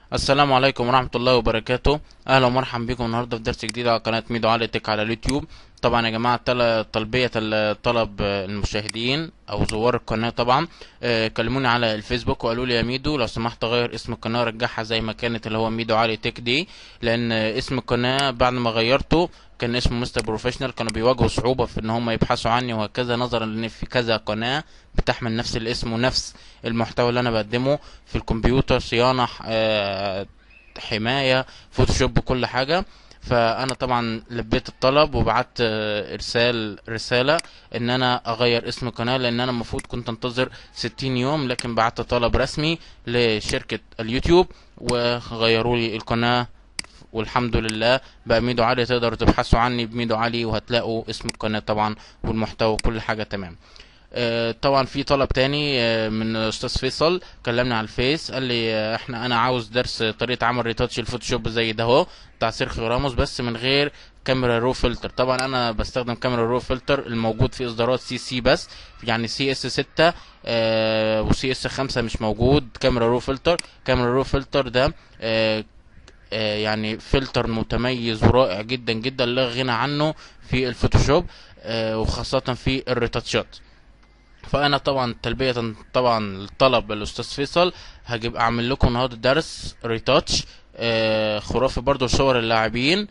السلام عليكم ورحمة الله وبركاته أهلا ومرحبا بكم النهاردة في درس جديد على قناة ميدو علي تك على اليوتيوب طبعا يا جماعة تل- طلبية ال- طلب المشاهدين أو زوار القناة طبعا آه، كلموني على الفيسبوك وقالوا لي يا ميدو لو سمحت غير اسم القناة رجعها زي ما كانت اللي هو ميدو علي تك دي لأن اسم القناة بعد ما غيرته كان اسمه مستر بروفيشنال كانوا بيواجهوا صعوبة في ان هم يبحثوا عني وهكذا نظرا ان في كذا قناة بتحمل نفس الاسم ونفس المحتوى اللي انا بقدمه في الكمبيوتر صيانة آه، حماية فوتوشوب كل حاجة فانا طبعا لبيت الطلب وبعت آه، ارسال رسالة ان انا اغير اسم القناة لان انا المفروض كنت انتظر 60 يوم لكن بعت طلب رسمي لشركة اليوتيوب وغيروا لي القناة والحمد لله بقى ميدو علي تقدروا تبحثوا عني بميدو علي وهتلاقوا اسم القناة طبعا والمحتوى وكل حاجة تمام آه، طبعا في طلب تاني آه، من استاذ فيصل كلمني على الفيس قال لي آه، احنا انا عاوز درس طريقه عمل ريتاتش الفوتوشوب زي ده اهو بتاع سيرخيو راموس بس من غير كاميرا رو فلتر طبعا انا بستخدم كاميرا رو فلتر الموجود في اصدارات سي سي بس يعني سي اس 6 وسي اس 5 مش موجود كاميرا رو فلتر كاميرا رو فلتر ده آه، آه، يعني فلتر متميز ورائع جدا جدا لا غنى عنه في الفوتوشوب آه، وخاصة في الريتاتشات فانا طبعا تلبية طبعا الطلب الاستاذ فيصل هجيب اعمل لكم النهارده درس ريتاتش آه خرافي برضو صور اللاعبين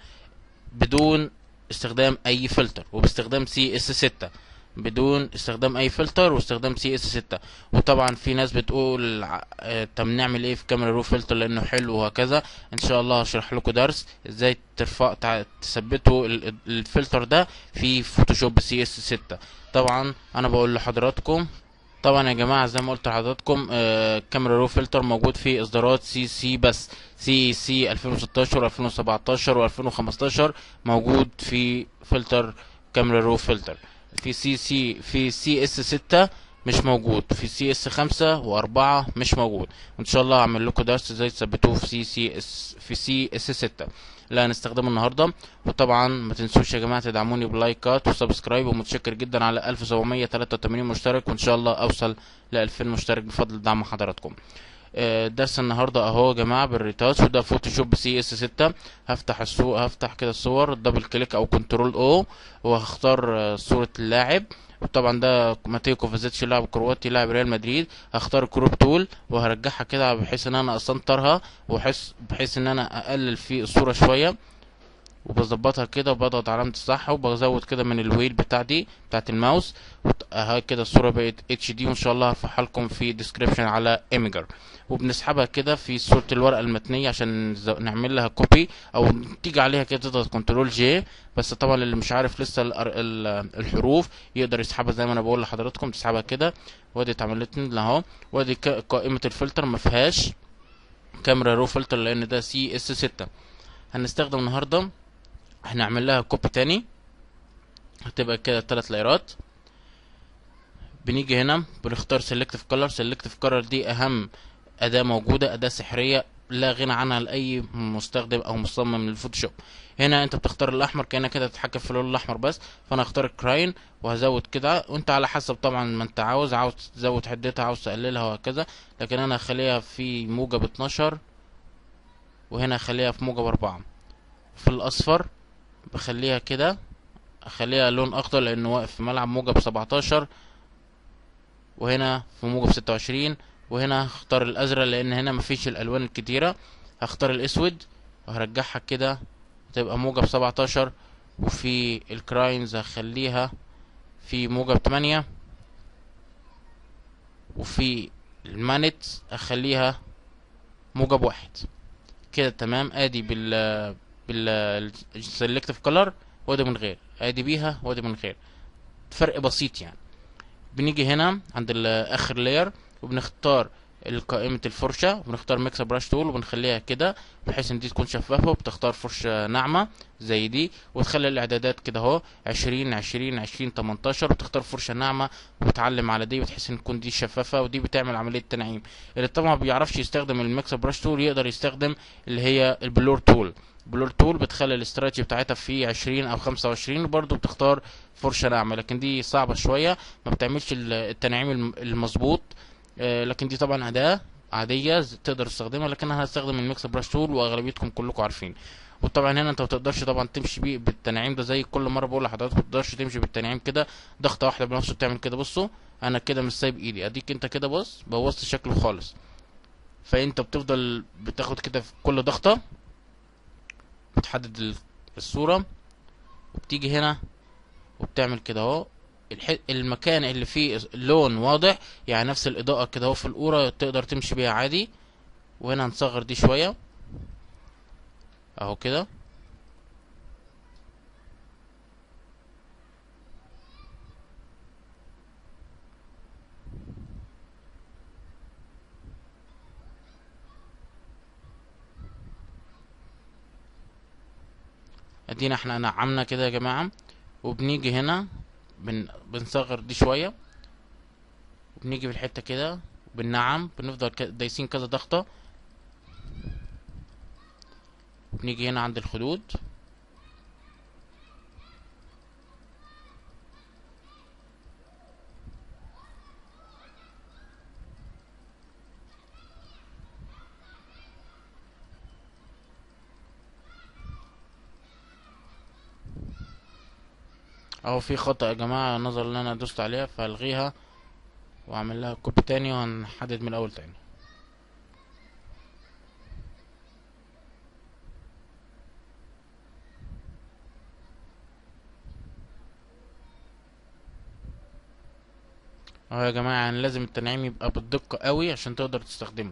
بدون استخدام اي فلتر وباستخدام سي اس 6 بدون استخدام اي فلتر واستخدام سي اس 6 وطبعا في ناس بتقول ع- آه، طب نعمل ايه في كاميرا رو فلتر لانه حلو وهكذا ان شاء الله هشرح لكم درس ازاي ترفع تع- تثبتوا ال- ال- الفلتر ده في فوتوشوب سي اس 6 طبعا انا بقول لحضراتكم طبعا يا جماعه زي ما قلت لحضراتكم آه كاميرا رو فلتر موجود في اصدارات سي سي بس سي سي 2016 و2017 و2015 موجود في فلتر كاميرا رو فلتر في سي سي في سي اس 6 مش موجود في سي اس 5 و4 مش موجود وان شاء الله هعمل لكم درس ازاي تثبتوه في سي سي اس في سي اس 6 اللي هنستخدمه النهارده وطبعا ما تنسوش يا جماعه تدعموني بلايكات وسبسكرايب ومتشكر جدا على 1783 مشترك وان شاء الله اوصل ل 2000 مشترك بفضل دعم حضراتكم آه، درس النهارده اهو يا جماعه بالريتاتش وده فوتوشوب سي اس 6 هفتح الصور هفتح كده الصور دبل كليك او كنترول او وهختار آه، صوره اللاعب وطبعا ده ماتيو كوفازيتش لاعب كرواتي لاعب ريال مدريد هختار كروب تول وهرجعها كده بحيث ان انا اسنترها وبحيث بحيث ان انا اقلل في الصوره شويه وبظبطها كده وبضغط علامة الصح وبزود كده من الويل بتاع دي بتاعت الماوس وت- اهي كده الصورة بقت اتش دي وان شاء الله هرفعها لكم في ديسكريبشن على ايميجر وبنسحبها كده في صورة الورقة المتنية عشان نز- نعمل لها كوبي او تيجي عليها كده تضغط كنترول جي بس طبعا اللي مش عارف لسه الأر- ال- الحروف يقدر يسحبها زي ما انا بقول لحضراتكم تسحبها كده وادي اتعملت لنا اهو وادي ك- قائمة الفلتر ما فيهاش كاميرا رو فلتر لان ده سي اس 6 هنستخدم النهارده هنعمل لها كوبي تاني هتبقى كده تلات لايرات بنيجي هنا بنختار سيلكتيف كولر سيلكتيف كولر دي اهم اداة موجودة اداة سحرية لا غنى عنها لاي مستخدم او مصمم للفوتوشوب هنا انت بتختار الاحمر كأنك كده تتحكم في اللون الاحمر بس فانا هختار الكراين وهزود كده وانت على حسب طبعا ما انت عاوز عاوز تزود حدتها عاوز تقللها وهكذا لكن انا هخليها في موجب 12 وهنا هخليها في موجب 4 في الاصفر بخليها كده اخليها لون اخضر لانه واقف في ملعب موجب 17 وهنا في موجب 26 وهنا هختار الازرق لان هنا مفيش الالوان الكتيره هختار الاسود وهرجعها كده تبقى موجب 17 وفي الكراينز هخليها في موجب 8 وفي المانت اخليها موجب واحد كده تمام ادي بال بال سيلكتيف كولر وادي من غير ادي بيها وادي من غير فرق بسيط يعني بنيجي هنا عند ال- اخر لاير وبنختار قائمة الفرشة وبنختار ميكس براش تول وبنخليها كده بحيث ان دي تكون شفافة وبتختار فرشة ناعمة زي دي وتخلي الاعدادات كده اهو عشرين عشرين عشرين تمنتاشر وتختار فرشة ناعمة وتعلم على دي وتحس ان تكون دي شفافة ودي بتعمل عملية تنعيم اللي طبعا ما بيعرفش يستخدم الميكس براش تول يقدر يستخدم اللي هي البلور تول بلور تول بتخلي الاستراتيجي بتاعتها في عشرين او خمسة وعشرين وبرضه بتختار فرشة ناعمة لكن دي صعبة شوية ما بتعملش ال- التنعيم الم- المظبوط آه، لكن دي طبعا أداة عاديه ز- تقدر تستخدمها لكن انا هستخدم الميكس براش تول واغلبيتكم كلكم عارفين وطبعا هنا انت ما تقدرش طبعا تمشي بيه بالتنعيم ده زي كل مره بقول لحضرتك ما تقدرش تمشي بالتنعيم كده ضغطه واحده بنفسه بتعمل كده بصوا انا كده مش سايب ايدي اديك انت كده بص بوظت شكله خالص فانت بتفضل بتاخد كده في كل ضغطه بتحدد ال- الصوره وبتيجي هنا وبتعمل كده اهو الح... المكان اللي فيه لون واضح يعني نفس الإضاءة كده اهو في القورة تقدر تمشي بيها عادي وهنا هنصغر دي شوية اهو كده ادينا احنا نعمنا كده يا جماعة وبنيجي هنا بن... بنصغر دي شوية وبنيجي في الحتة كده وبننعم بنفضل ك- دايسين كذا ضغطة بنيجي هنا عند الخدود اهو في خطأ يا جماعة نظرا ان انا دوست عليها فالغيها واعمل لها كوبي تاني وهنحدد من الاول تاني اهو يا جماعة يعني لازم التنعيم يبقى بالدقة قوي عشان تقدر تستخدمه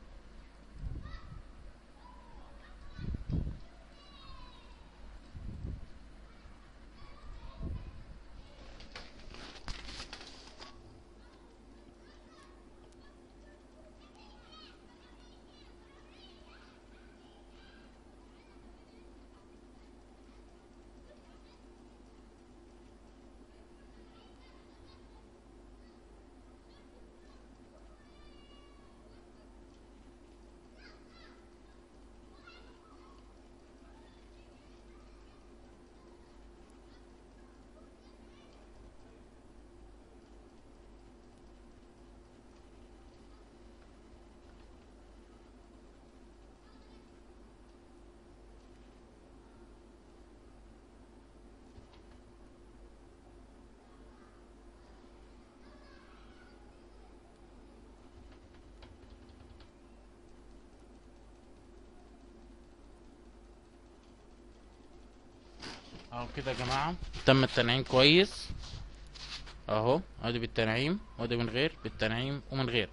اهو كده يا جماعة تم التنعيم كويس اهو ادي بالتنعيم وادي من غير بالتنعيم ومن غير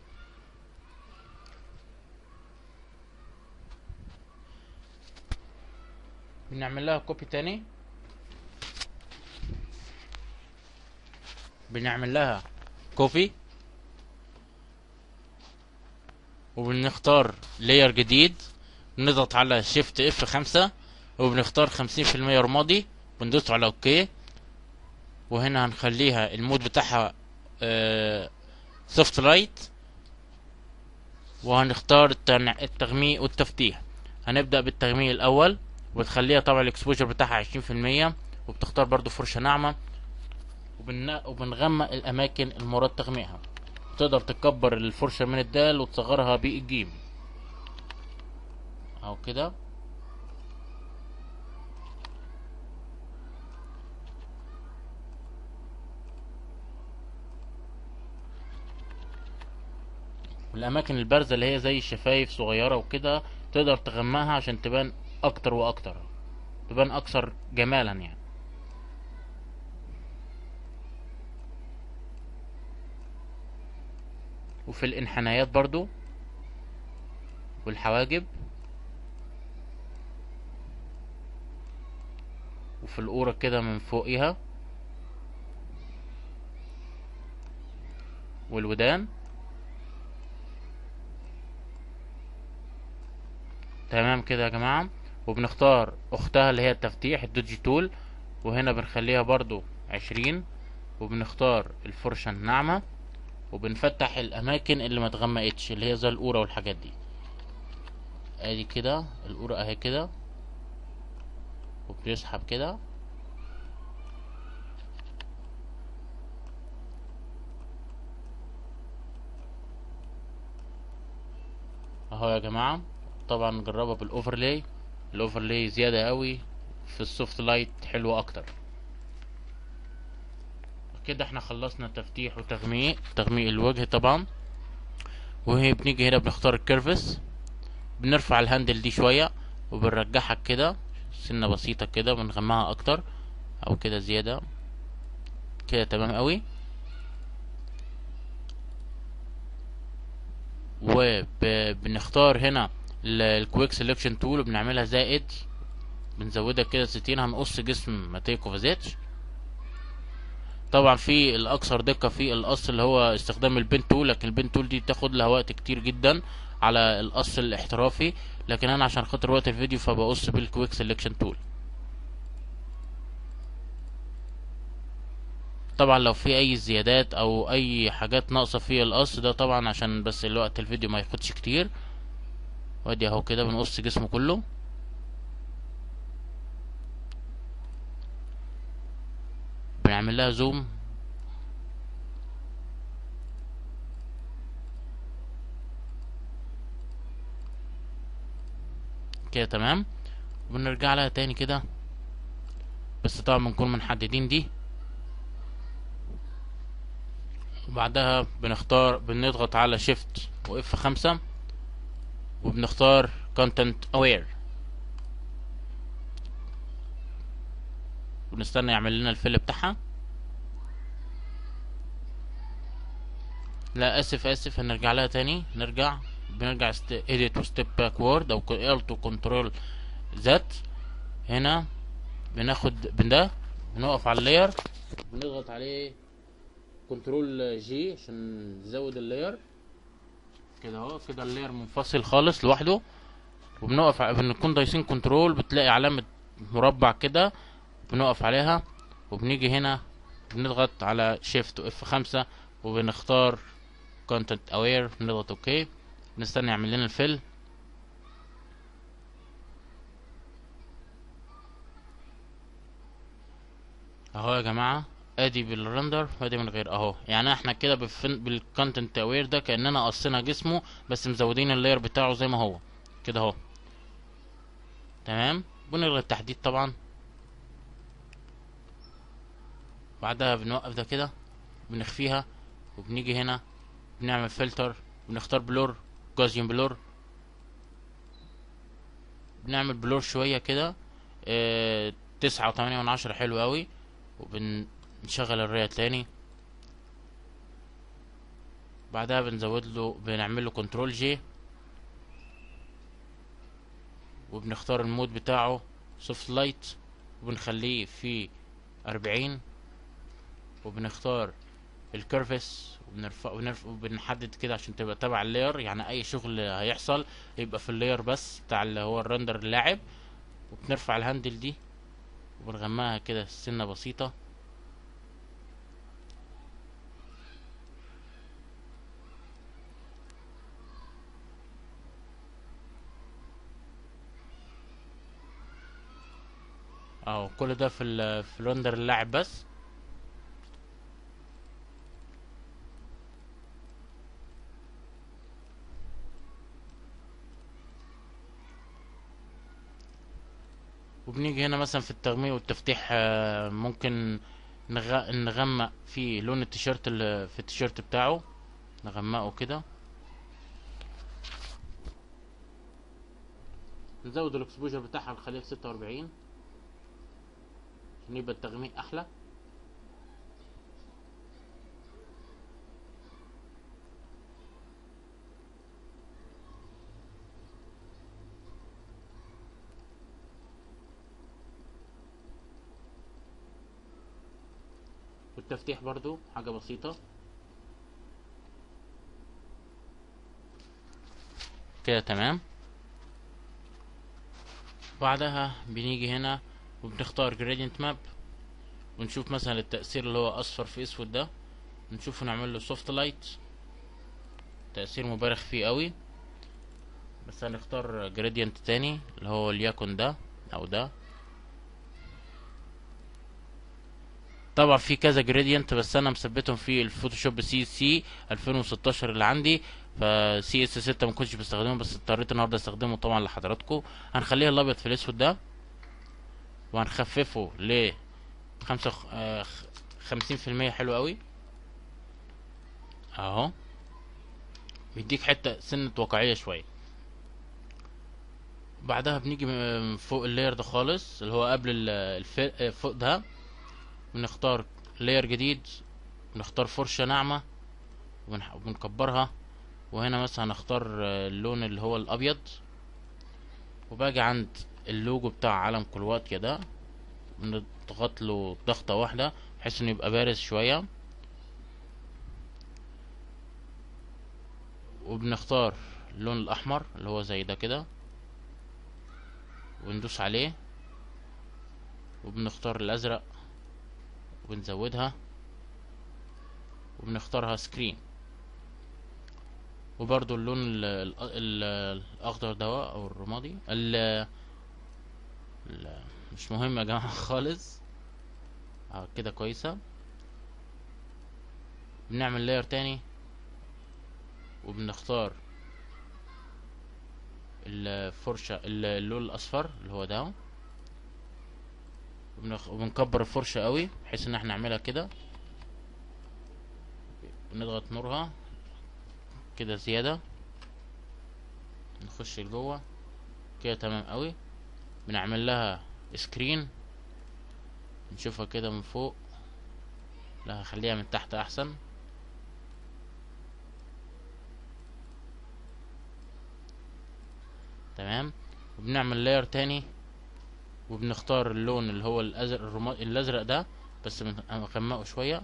بنعمل لها كوبي تاني بنعمل لها كوبي وبنختار لاير جديد نضغط على شيفت اف خمسة وبنختار خمسين في المية رمادي بندوس على اوكي وهنا هنخليها المود بتاعها سوفت لايت وهنختار التنع- التغميق والتفتيح هنبدأ بالتغميق الأول وتخليها طبعا الاكسبوجر بتاعها عشرين في المية وبتختار برضو فرشة ناعمة وبن... وبنغمق الأماكن المراد تغميقها تقدر تكبر الفرشة من الدال وتصغرها بالجيم اهو كده والاماكن البارزه اللي هي زي الشفايف صغيره وكده تقدر تغمقها عشان تبان اكتر واكتر تبان اكثر جمالا يعني وفي الانحنايات برضو والحواجب وفي القورة كده من فوقها والودان تمام كده يا جماعة وبنختار اختها اللي هي التفتيح الدوجي تول وهنا بنخليها برضو عشرين وبنختار الفرشة الناعمة وبنفتح الاماكن اللي ما اتغمقتش اللي هي زي القورة والحاجات دي ادي كده القورة اهي كده وبيسحب كده اهو يا جماعة طبعا نجربها بالاوفرلاي الاوفرلاي زيادة قوي في السوفت لايت حلوة اكتر كده احنا خلصنا تفتيح وتغميق تغميق الوجه طبعا وهي بنيجي هنا بنختار الكيرفس بنرفع الهاندل دي شوية وبنرجعها كده سنة بسيطة كده بنغمقها اكتر او كده زيادة كده تمام قوي وبنختار هنا الكويك سelection تول وبنعملها زائد بنزودها كده ستين هنقص جسم ماتيكو فازيتش طبعا في الاكثر دقه في القص اللي هو استخدام البين تول لكن البين تول دي تاخد لها وقت كتير جدا على القص الاحترافي لكن انا عشان خاطر وقت الفيديو فبقص بالكويك سelection تول طبعا لو في اي زيادات او اي حاجات ناقصه في القص ده طبعا عشان بس الوقت الفيديو ما ياخدش كتير وادي اهو كده بنقص جسمه كله بنعمل لها زوم كده تمام وبنرجع لها تاني كده بس طبعا بنكون محددين دي وبعدها بنختار بنضغط على شيفت واف خمسة وبنختار content aware ونستنى يعمل لنا الفيل بتاعها لا اسف اسف هنرجع لها تاني نرجع بنرجع edit وستيب باكورد او alt وكنترول زد هنا بناخد من ده بنقف على اللاير بنضغط عليه كنترول جي عشان نزود اللاير كده اهو كده اللاير منفصل خالص لوحده وبنقف بنكون دايسين كنترول بتلاقي علامة مربع كده بنقف عليها وبنيجي هنا بنضغط على شيفت واف خمسة وبنختار content aware بنضغط اوكي بنستنى يعمل لنا الفيل اهو يا جماعة ادي بالرندر وادي من غير اهو يعني احنا كده بالكونتنت اوير ده كاننا قصينا جسمه بس مزودين اللاير بتاعه زي ما هو كده اهو تمام بنلغي التحديد طبعا بعدها بنوقف ده كده بنخفيها وبنيجي هنا بنعمل فلتر بنختار بلور جوزيان بلور بنعمل بلور شوية كده اه تسعة وتمانية من عشرة حلو قوي وبنشغل الريا تاني بعدها بنزود له بنعمل له كنترول جي وبنختار المود بتاعه سوفت لايت وبنخليه في أربعين وبنختار الكيرفس وبنرفع ونرفع وبنحدد كده عشان تبقى تبع اللاير يعني اي شغل هيحصل يبقى في اللاير بس بتاع اللي هو الرندر اللاعب وبنرفع الهاندل دي وبنغمقها كده سنة بسيطة اهو كل ده في ال في الرندر اللاعب بس وبنيجي هنا مثلا في التغميق والتفتيح آه، ممكن نغ... نغمق في لون التيشيرت اللي في التيشيرت بتاعه نغمقه كده نزود الاكسبوجر بتاعها نخليه في ستة وأربعين عشان يبقى التغميق أحلى والتفتيح برضو حاجة بسيطة كده تمام بعدها بنيجي هنا وبنختار gradient map ونشوف مثلا التأثير اللي هو أصفر في أسود ده نشوفه نعمل له soft light تأثير مبالغ فيه قوي بس هنختار gradient تاني اللي هو ليكن ده أو ده طبعا في كذا جريدينت بس انا مثبتهم في الفوتوشوب سي سي 2016 اللي عندي ف سي اس 6 ما كنتش بستخدمه بس اضطريت النهارده استخدمه طبعا لحضراتكم هنخليها الابيض في الاسود ده وهنخففه ل خمسة خمسين في المية حلو قوي اهو بيديك حتة سنة واقعية شوية بعدها بنيجي من فوق اللاير ده خالص اللي هو قبل ال- الف... فوق ده بنختار لاير جديد بنختار فرشة ناعمة وبنح- وبنكبرها وهنا مثلا هنختار آه، اللون اللي هو الابيض وباجي عند اللوجو بتاع علم كرواتيا ده بنضغط له ضغطة واحدة بحيث انه يبقى بارز شوية وبنختار اللون الاحمر اللي هو زي ده كده وندوس عليه وبنختار الازرق وبنزودها وبنختارها سكرين وبرضو اللون ال ال ال الاخضر ده او الرمادي ال ال- مش مهم يا جماعة خالص اه كده كويسة بنعمل لاير تاني وبنختار الفرشة ال- اللون الأصفر اللي هو ده وبنخ- وبنكبر الفرشة قوي بحيث ان احنا نعملها كده ونضغط نورها كده زيادة نخش لجوه كده تمام قوي بنعمل لها سكرين نشوفها كده من فوق لا هخليها من تحت احسن تمام وبنعمل لاير تاني وبنختار اللون اللي هو الازرق الرما... الازرق ده بس بنغمقه شويه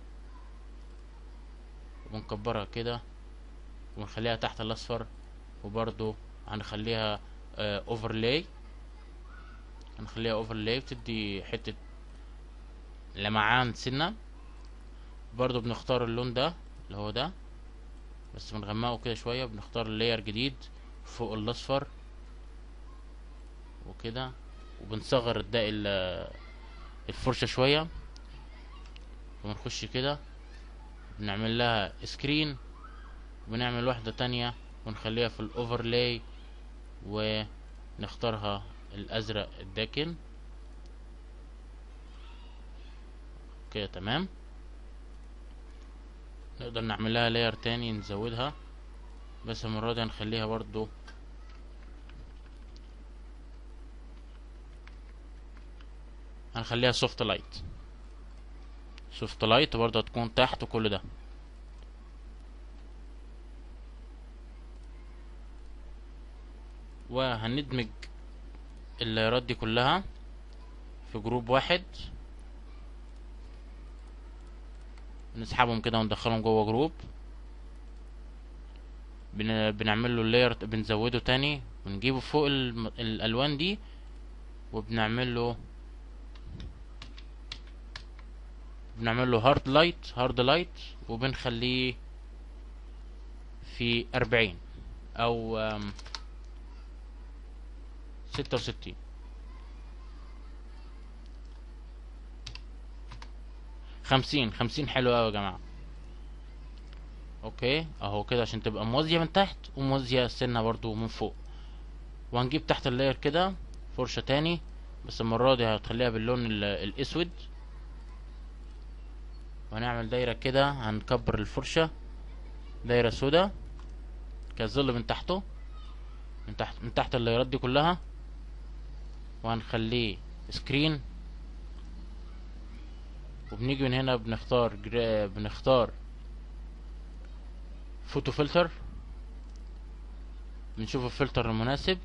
وبنكبرها كده ونخليها تحت الاصفر وبرضو هنخليها اوفرلاي هنخليها اوفرلاي بتدي حته لمعان سنه برضو بنختار اللون ده اللي هو ده بس بنغمقه كده شويه بنختار لاير جديد فوق الاصفر وكده وبنصغر الداء ال- الفرشة شوية ونخش كده بنعمل لها سكرين وبنعمل واحدة تانية ونخليها في الاوفرلاي ونختارها الازرق الداكن كده تمام نقدر نعمل لها لاير تاني نزودها بس المرة دي هنخليها برضو هنخليها سوفت لايت سوفت لايت برضه هتكون تحت كل ده وهندمج اللايرات دي كلها في جروب واحد نسحبهم كده وندخلهم جوه جروب بن... بنعمل له لاير بنزوده تاني ونجيبه فوق الم... الالوان دي وبنعمل له بنعمل له هارد لايت هارد لايت وبنخليه في أربعين أو آم، ستة وستين خمسين خمسين حلو أوي يا جماعة اوكي اهو كده عشان تبقى موازية من تحت وموازية سنة برضو من فوق وهنجيب تحت اللاير كده فرشة تاني بس المرة دي هتخليها باللون ال- الأسود وهنعمل دايرة كده هنكبر الفرشة دايرة سودا كظل من تحته من تحت من تحت اللايرات دي كلها وهنخليه سكرين وبنيجي من هنا بنختار جرا... بنختار فوتو فلتر بنشوف الفلتر المناسب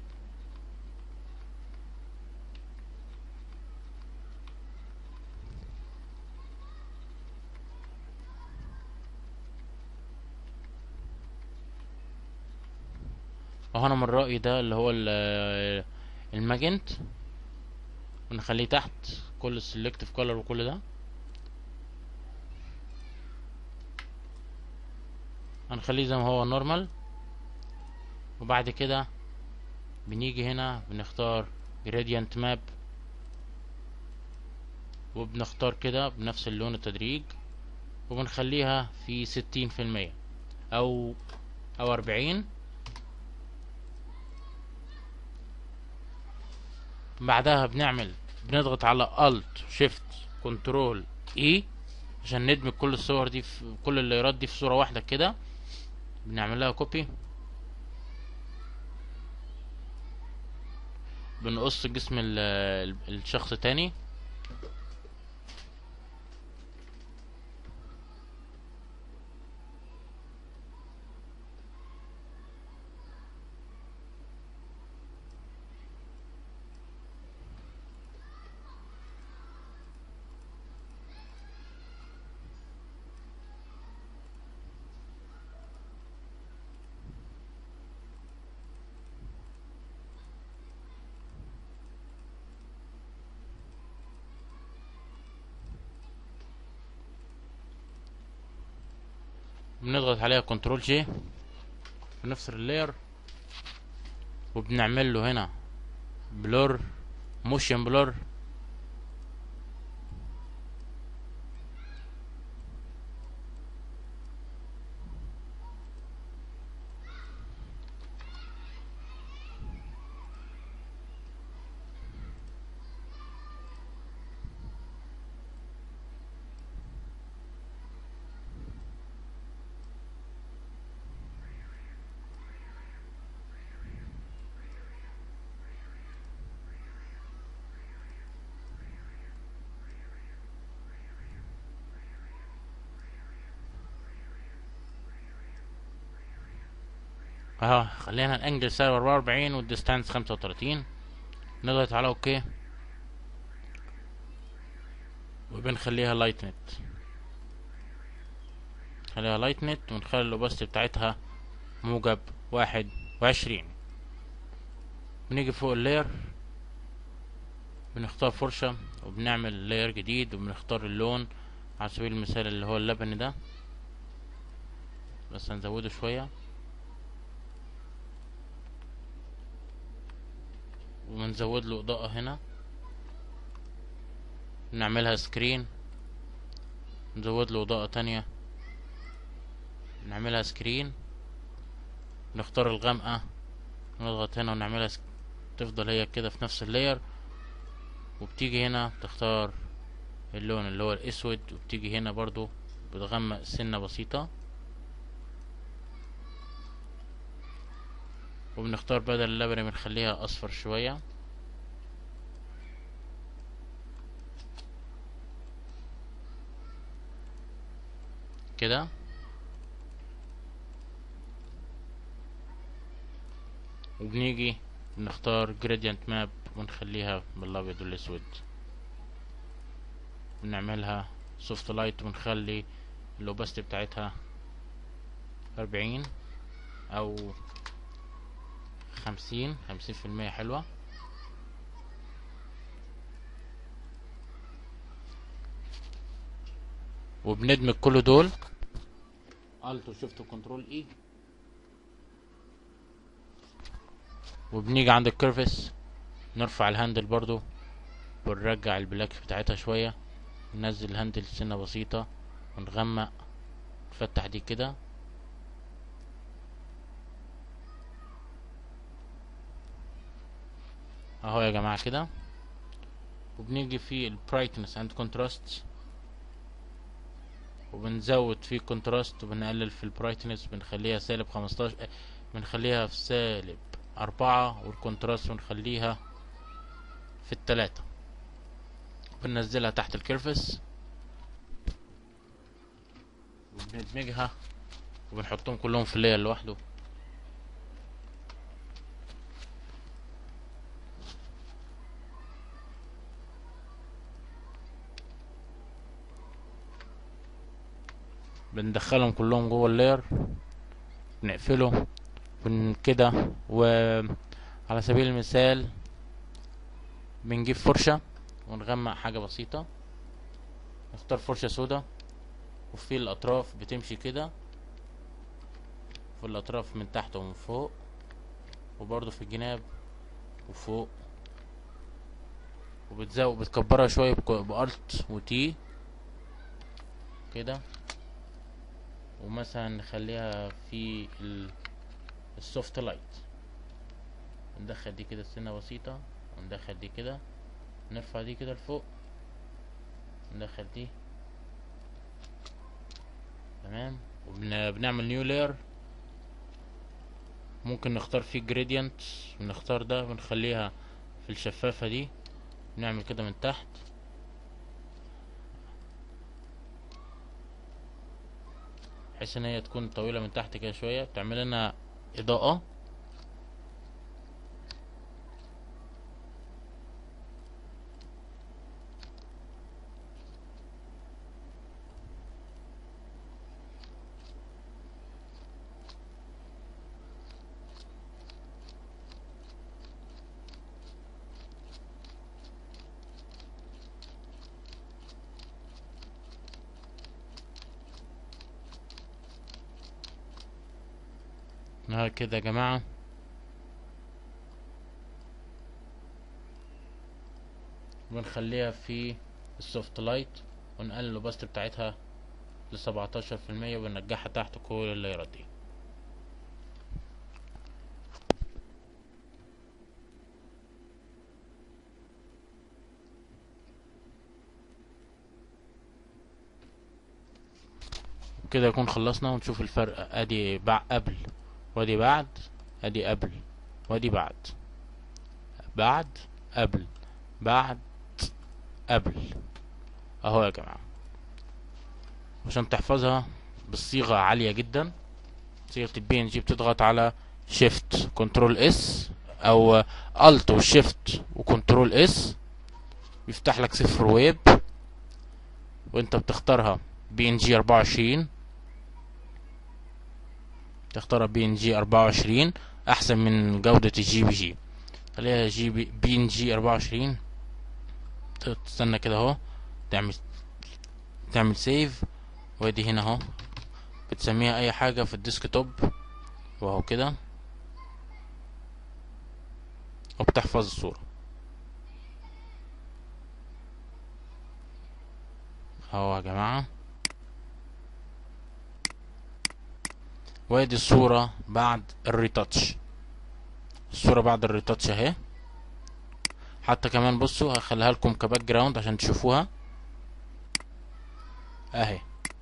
اهو انا من رأيي ده اللي هو ال- الماجنت ونخليه تحت كل السلكتيف كولر وكل ده هنخليه زي ما هو نورمال وبعد كده بنيجي هنا بنختار gradient map وبنختار كده بنفس اللون التدريج وبنخليها في ستين في المية او او اربعين بعدها بنعمل بنضغط على الت شيفت كنترول اي عشان ندمج كل الصور دي في كل اللايرات دي في صورة واحدة كده بنعمل لها كوبي بنقص جسم ال- ال- الشخص تاني بنضغط عليها كنترول جي بنفصل اللاير وبنعمل له هنا بلور موشن بلور اهو خلينا الانجل سالب 44 والديستانس 35 نضغط على اوكي وبنخليها لايت نت خليها لايت نت ونخلي الاوباستي بتاعتها موجب واحد وعشرين بنيجي فوق اللاير بنختار فرشة وبنعمل لاير جديد وبنختار اللون على سبيل المثال اللي هو اللبني ده بس هنزوده شوية وبنزود له اضاءة هنا نعملها سكرين نزود له اضاءة تانية نعملها سكرين نختار الغامقة نضغط هنا ونعملها سك... تفضل هي كده في نفس اللاير وبتيجي هنا تختار اللون اللي هو الاسود وبتيجي هنا برضو بتغمق سنة بسيطة وبنختار بدل اللبني بنخليها اصفر شوية كده وبنيجي نختار gradient map ونخليها بالابيض والاسود بنعملها soft light ونخلي الاوباستي بتاعتها أربعين او خمسين خمسين في المية حلوة وبندمج كل دول الت وشيفت وكنترول اي وبنيجي عند الكيرفس نرفع الهاندل برضو ونرجع البلاك بتاعتها شوية ننزل الهاندل سنة بسيطة ونغمق نفتح دي كده اهو يا جماعة كده وبنيجي في ال brightness and contrast وبنزود في contrast وبنقلل في ال brightness بنخليها سالب خمستاشر بنخليها في سالب أربعة والكونتراست بنخليها في التلاتة بننزلها تحت الكيرفس وبندمجها وبنحطهم كلهم في اللاير لوحده بندخلهم كلهم جوه اللاير نقفله بن كده وعلى سبيل المثال بنجيب فرشة ونغمق حاجة بسيطة نختار فرشة سودا وفي الأطراف بتمشي كده في الأطراف من تحت ومن فوق وبرضه في الجناب وفوق وبتزود بتكبرها شوية بألت وتي كده ومثلا نخليها في السوفت لايت ندخل دي كده سنة بسيطة وندخل دي كده نرفع دي كده لفوق ندخل دي تمام وبنعمل نيو لاير ممكن نختار فيه جريدينت بنختار ده بنخليها في الشفافة دي نعمل كده من تحت بحيث ان هي تكون طويلة من تحت كده شوية بتعمل لنا اضاءة ها كده يا جماعة بنخليها في السوفت لايت ونقلل الباست بتاعتها لسبعتاشر في المية ونرجعها تحت كل اللايرات دي كده يكون خلصنا ونشوف الفرق ادي بع- قبل وادي بعد ادي قبل وادي بعد بعد قبل بعد قبل اهو يا جماعة عشان تحفظها بالصيغة عالية جدا صيغة البي ان جي بتضغط على شيفت كنترول اس او الت وشيفت وكنترول اس بيفتح لك صفر ويب وانت بتختارها بي ان جي 24 تختارها بي ان جي 24 احسن من جودة الجي بي جي خليها جي بي بي ان جي 24 تستنى كده اهو تعمل تعمل سيف وادي هنا اهو بتسميها اي حاجة في الديسكتوب واهو كده وبتحفظ الصورة اهو يا جماعة وادي الصورة بعد الريتاتش الصورة بعد الريتاتش اهي حتى كمان بصوا هخليها لكم كباك جراوند عشان تشوفوها اهي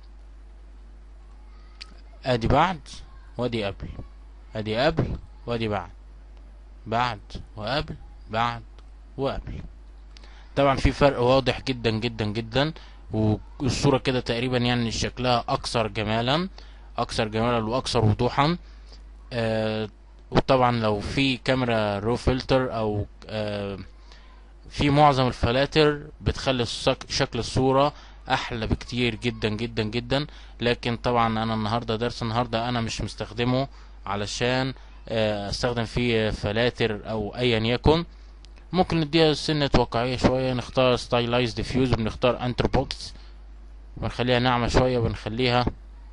ادي بعد وادي قبل ادي قبل وادي بعد بعد وقبل بعد وقبل طبعا في فرق واضح جدا جدا جدا والصورة كده تقريبا يعني شكلها اكثر جمالا اكثر جمالا واكثر وضوحا آه وطبعا لو في كاميرا رو فلتر او آه في معظم الفلاتر بتخلي السك- شكل الصورة احلى بكتير جدا جدا جدا لكن طبعا انا النهارده درس النهارده انا مش مستخدمه علشان آه، استخدم فيه فلاتر او ايا يكن ممكن نديها سنة واقعية شوية نختار ستايلايز ديفيوز بنختار انتر بوكس بنخليها ناعمة شوية بنخليها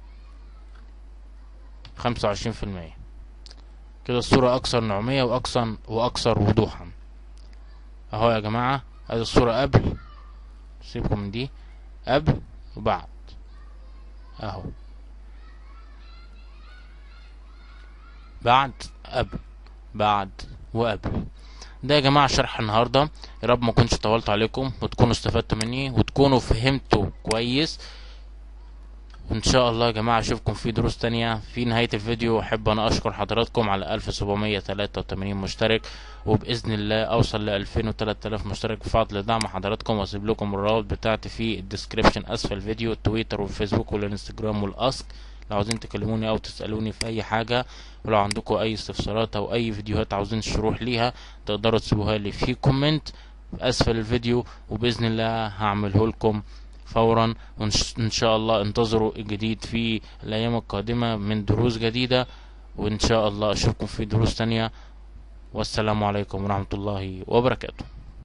خمسة وعشرين في المية كده الصورة أكثر نعومية وأكثر وأكثر وضوحا أهو يا جماعة ادي الصورة قبل سيبكم من دي قبل وبعد اهو بعد قبل بعد وقبل ده يا جماعة شرح النهاردة يا رب ما كنتش طولت عليكم وتكونوا استفدتوا مني وتكونوا فهمتوا كويس وان شاء الله يا جماعة اشوفكم في دروس تانية في نهاية الفيديو احب انا اشكر حضراتكم على 1783 مشترك وباذن الله اوصل ل 2000 و 3000 مشترك بفضل دعم حضراتكم واسيب لكم الروابط بتاعتي في الديسكريبشن اسفل الفيديو التويتر والفيسبوك والانستجرام والاسك لو عاوزين تكلموني او تسالوني في اي حاجه ولو عندكم اي استفسارات او اي فيديوهات عاوزين شروح ليها تقدروا تسيبوها لي في كومنت اسفل الفيديو وباذن الله هعمله لكم فورا وان شاء الله انتظروا الجديد في الايام القادمه من دروس جديده وان شاء الله اشوفكم في دروس تانية والسلام عليكم ورحمه الله وبركاته